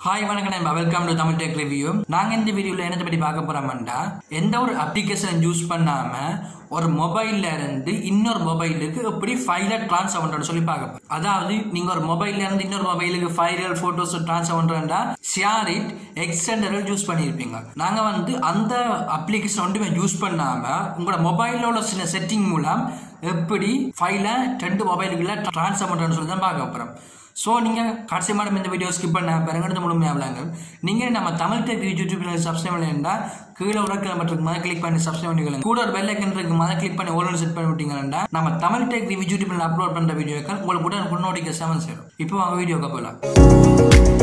hi வணக்கம் நம்ம welcome to Tamil tech review நாங்க இந்த வீடியோல என்னத்தை பத்தி பார்க்க போறோம்னா எந்த ஒரு அப்ளிகேஷன் யூஸ் பண்ணாம ஒரு மொபைல்ல இருந்து இன்னொரு மொபைலுக்கு எப்படி ஃபைலை ட்ரான்ஸ்ஃபர் பண்றோம்னு சொல்லி பார்க்க போறோம் அதாவது நீங்க ஒரு மொபைல்ல இருந்து இன்னொரு மொபைலுக்கு ஃபைல்கள் போட்டோஸ் ட்ரான்ஸ்ஃபர் பண்றேன்டா ஷேர் இட் எக்ஸ்டெண்டர்கள் யூஸ் பண்ணியிருப்பீங்க நாங்க வந்து அந்த அப்ளிகேஷன் ஒன்றுமே யூஸ் பண்ணாம உங்களோட மொபைல்ல உள்ள சில செட்டிங் மூலம் எப்படி ஃபைலை ரெண்டு மொபைலுக்குள்ள ட்ரான்ஸ்ஃபர் பண்றோம்னு சொல்லி தான் பார்க்க போறோம் ஸோ நீங்கள் கடைசி மாடம் இந்த வீடியோ ஸ்கிப் பண்ண பிறகு முழுமையாகலாங்க நீங்கள் நம்ம Tamil tech YouTube channel subscribe பண்ணலைன்னா கீழே உடக்கிற மற்றும் மத கிளிக் பண்ணி சப்ஸ்கிரைப் பண்ணிக்கலாம் கூட ஒரு பெல் ஐக்கன் இருக்கு மத கிளிக் பண்ணி ஓலன் செட் பண்ணி விட்டீங்கன்னா நம்ம Tamil tech review YouTube channel upload பண்ணுற வீடியோக்கள் உங்களுக்கு உடனே முன்னோடிக்க செவன் சேரும் இப்போ வாங்க வீடியோக்கு போகலாம்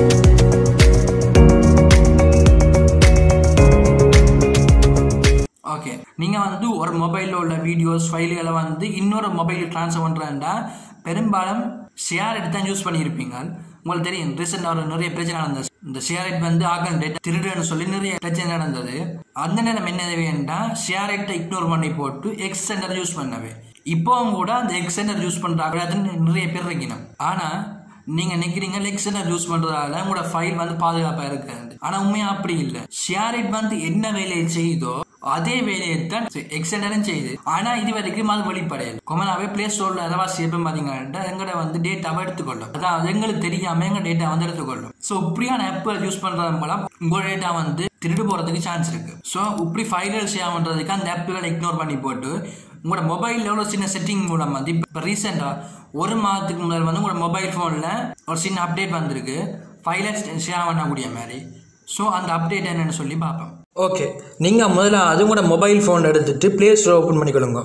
ஓகே நீங்கள் வந்து ஒரு மொபைலில் உள்ள வீடியோஸ் ஃபைல்களை வந்து இன்னொரு மொபைலுக்கு ட்ரான்ஸ்ஃபர் பண்ணுறேன்டா பெரும்பாலும் ஷேர் எடுத்து தான் யூஸ் பண்ணியிருப்பீங்க உங்களுக்கு தெரியும் ரீசெண்டாக ஒரு நிறைய பிரச்சனை நடந்தது இந்த ஷேர் வந்து ஆகன் டேட்டா திருடுன்னு சொல்லி நிறைய பிரச்சனை நடந்தது அந்த நேரம் என்ன வேண்டா ஷேர் இக்னோர் பண்ணி போட்டு எக்ஸ்டெண்டர் யூஸ் பண்ணவே இப்போவும் கூட அந்த எக்ஸ்டெண்டர் யூஸ் பண்ணுறாங்க நிறைய பேர் இருக்கணும் ஆனால் நீங்க நினைக்கிறீங்க எக்ஸ்டெண்டர் யூஸ் பண்றதால உங்களோட ஃபைல் வந்து பாதுகாப்பா இருக்காது ஆனா உண்மையா அப்படி இல்லை ஷேர் வந்து என்ன வேலையை செய்யுதோ அதே வேலையை தான் எக்ஸ்டெண்டரும் செய்யுது ஆனா இது வரைக்கும் அது வெளிப்படையாது கொமனாவே பிளே ஸ்டோர்ல அரைவாசி எப்போ பாத்தீங்கன்னா எங்கட வந்து டேட்டாவை எடுத்துக்கொள்ளும் அதாவது எங்களுக்கு தெரியாம எங்க டேட்டா வந்து எடுத்துக்கொள்ளும் ஸோ இப்படியான ஆப்புகள் யூஸ் பண்றது மூலம் உங்க டேட்டா வந்து திருடு போறதுக்கு சான்ஸ் இருக்கு ஸோ இப்படி ஃபைல்கள் ஷேர் பண்றதுக்கு அந்த ஆப்புகளை இக்னோர் பண்ணி போட்டு உங்களோட மொபைலில் எவ்வளோ சின்ன செட்டிங் மூலம் வந்து இப்போ ரீசெண்டாக ஒரு மாதத்துக்கு முதல் வந்து உங்களோட மொபைல் ஃபோனில் ஒரு சின்ன அப்டேட் வந்திருக்கு ஃபைலை ஷேர் பண்ணக்கூடிய மாதிரி ஸோ அந்த அப்டேட் என்னன்னு சொல்லி பார்ப்போம் ஓகே நீங்கள் முதல்ல அது கூட மொபைல் ஃபோன் எடுத்துட்டு ப்ளே ஸ்டோர் ஓப்பன் பண்ணிக்கொள்ளுங்க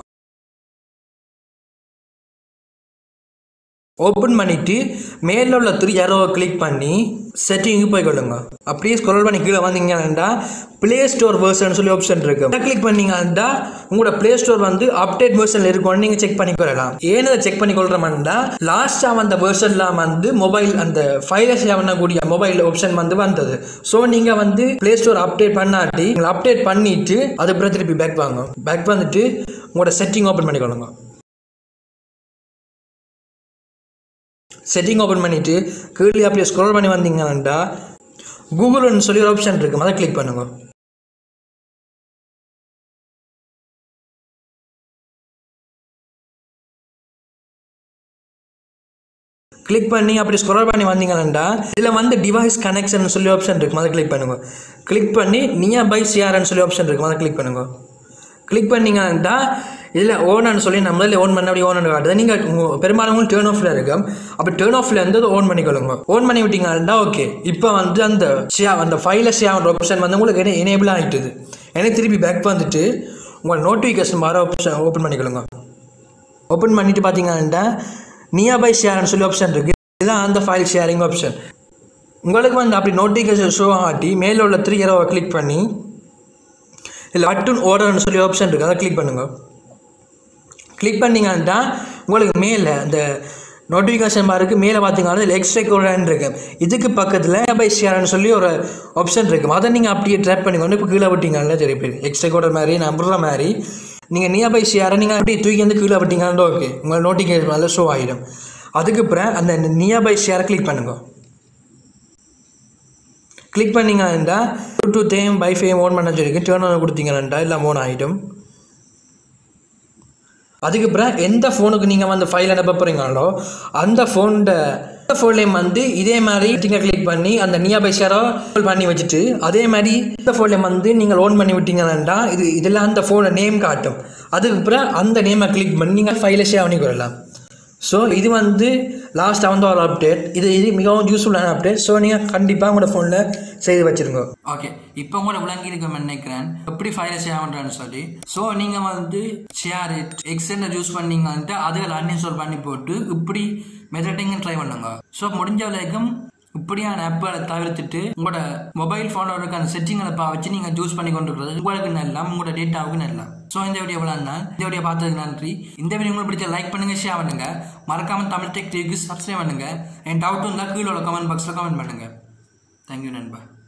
ஓப்பன் பண்ணிட்டு மேல உள்ள த்ரீ ஏரோவை கிளிக் பண்ணி செட்டிங்கு போய்க்கொள்ளுங்க அப்படியே ஸ்க்ரோல் பண்ணி கீழே வந்தீங்கன்னா ப்ளே ஸ்டோர் வேர்ஷன் சொல்லி ஆப்ஷன் இருக்கு அதை கிளிக் பண்ணீங்கன்னா உங்களோட ப்ளே ஸ்டோர் வந்து அப்டேட் வேர்ஷன்ல இருக்கும்னு நீங்க செக் பண்ணிக்கொள்ளலாம் ஏன் அதை செக் பண்ணிக்கொள்றோம்னா லாஸ்டா வந்த வேர்ஷன்ல வந்து மொபைல் அந்த ஃபைலை ஷேர் பண்ணக்கூடிய மொபைல் ஆப்ஷன் வந்து வந்தது ஸோ நீங்க வந்து ப்ளே ஸ்டோர் அப்டேட் பண்ணாட்டி அப்டேட் பண்ணிட்டு அதுக்கப்புறம் திருப்பி பேக் வாங்க பேக் வந்துட்டு உங்களோட செட்டிங் ஓப்பன் பண்ணிக்கொள்ளுங்க செட்டிங் ஓப்பன் பண்ணிவிட்டு கீழே அப்படியே ஸ்க்ரோல் பண்ணி வந்தீங்கன்னா கூகுள்னு சொல்லி ஒரு ஆப்ஷன் இருக்குது அதை கிளிக் பண்ணுங்க கிளிக் பண்ணி அப்படி ஸ்க்ரோல் பண்ணி வந்தீங்கன்னா இதில் வந்து டிவைஸ் கனெக்ஷன் சொல்லி ஆப்ஷன் இருக்கும் அதை கிளிக் பண்ணுங்க கிளிக் பண்ணி நியர் பை சிஆர்னு சொல்லி ஆப்ஷன் இருக்கும் அதை கிளிக் பண்ணுங்க கிளிக் பண்ணீங்கன்னா இதில் ஓனர்னு சொல்லி நம்ம முதல்ல ஓன் பண்ண அப்படி ஓன் காட்டுது நீங்கள் பெரும்பாலும் உங்களுக்கு டேர்ன் ஆஃபில் இருக்கும் அப்போ டேர்ன் ஆஃபில் இருந்து ஓன் பண்ணிக்கொள்ளுங்க ஓன் பண்ணி விட்டீங்கன்னா ஓகே இப்போ வந்து அந்த ஷேர் அந்த ஃபைலை ஷேர் ஆப்ஷன் வந்து உங்களுக்கு எனேபிள் ஆகிட்டுது எனக்கு திருப்பி பேக் வந்துட்டு உங்கள் நோட்டிஃபிகேஷன் வர ஆப்ஷன் ஓப்பன் பண்ணிக்கொள்ளுங்க ஓப்பன் பண்ணிட்டு பார்த்தீங்கன்னா நியர் பை ஷேர்னு சொல்லி ஆப்ஷன் இருக்குது இதுதான் அந்த ஃபைல் ஷேரிங் ஆப்ஷன் உங்களுக்கு வந்து அப்படி நோட்டிஃபிகேஷன் ஷோ ஆட்டி மேலே உள்ள த்ரீ இரவை கிளிக் பண்ணி இல்லை அட்டுன் ஓர்டர்னு சொல்லி ஆப்ஷன் இருக்குது அதை கிளிக் பண்ணுங்கள் கிளிக் பண்ணிங்கன்னா உங்களுக்கு மேலே அந்த நோட்டிஃபிகேஷன் பாருக்கு மேலே பார்த்தீங்கன்னா இதில் எக்ஸ்ட்ரா கோடன் இருக்கு இதுக்கு பக்கத்தில் பை ஷேர்னு சொல்லி ஒரு ஆப்ஷன் இருக்கும் அதை நீங்கள் அப்படியே ட்ராப் பண்ணிக்கொண்டு இப்போ கீழே விட்டீங்கன்னா சரி பேர் எக்ஸ்ட்ரா கோடர் மாதிரி நம்புற மாதிரி நீங்கள் நியர் பை ஷேரை நீங்கள் அப்படியே தூக்கி வந்து கீழே விட்டீங்கன்னா ஓகே உங்கள் நோட்டிஃபிகேஷன் அதில் ஷோ ஆகிடும் அதுக்கப்புறம் அந்த நியர் பை ஷேரை கிளிக் பண்ணுங்க கிளிக் பண்ணிங்கன்னா டூ தேம் பை ஃபேம் ஓன் பண்ண சொல்லிருக்கு டேர்ன் ஆன் கொடுத்தீங்கன்னா எல்லாம் ஓன் ஆகிடும் அதுக்கப்புறம் எந்த ஃபோனுக்கு நீங்கள் வந்து ஃபைல் அனுப்ப போகிறீங்களோ அந்த ஃபோனோட ஃபோன்லேயும் வந்து இதே மாதிரி நீங்கள் கிளிக் பண்ணி அந்த நியர் பை ஷேரோ பண்ணி வச்சுட்டு அதே மாதிரி இந்த ஃபோன்லேயும் வந்து நீங்கள் ஓன் பண்ணி விட்டீங்கன்னா இது இதெல்லாம் அந்த ஃபோனை நேம் காட்டும் அதுக்கப்புறம் அந்த நேமை கிளிக் பண்ணி நீங்கள் ஃபைலை ஷேர் பண்ணி கொள்ளலாம் ஸோ இது வந்து லாஸ்ட்டாக வந்து ஒரு அப்டேட் இது இது மிகவும் யூஸ்ஃபுல்லான அப்டேட் ஸோ நீங்கள் கண்டிப்பாக உங்களோட ஃபோனில் செய்து வச்சுருங்க ஓகே இப்போ கூட விளங்கி இருக்க நினைக்கிறேன் எப்படி ஃபைலை ஷேர் பண்ணுறேன்னு சொல்லி ஸோ நீங்கள் வந்து ஷேர் இட் எக்ஸ்டெண்டர் யூஸ் பண்ணீங்கன்ட்டு அதில் அன்இன்ஸ்டால் பண்ணி போட்டு இப்படி மெத்தடிங்க ட்ரை பண்ணுங்க ஸோ முடிஞ்ச வரைக்கும் இப்படியான ஆப்புகளை தவிர்த்துட்டு உங்களோட மொபைல் ஃபோனோட இருக்க அந்த செட்டிங்களை பா வச்சு நீங்கள் யூஸ் பண்ணி கொண்டு இருக்கிறது உங்களுக்கு நல்லா உங்களோட டேட்டாவுக்கு நல்லா ஸோ இந்த வீடியோ எவ்வளோ தான் இந்த வீடியோ பார்த்ததுக்கு நன்றி இந்த வீடியோ உங்களுக்கு பிடிச்ச லைக் பண்ணுங்க ஷேர் பண்ணுங்க மறக்காம தமிழ் டெக் டிவிக்கு சப்ஸ்கிரைப் பண்ணுங்க என் டவுட் இருந்தால் கீழே உள்ள கமெண்ட் பாக்ஸில் கமெண்ட் பண்ணுங்க தேங்க்யூ நண்பா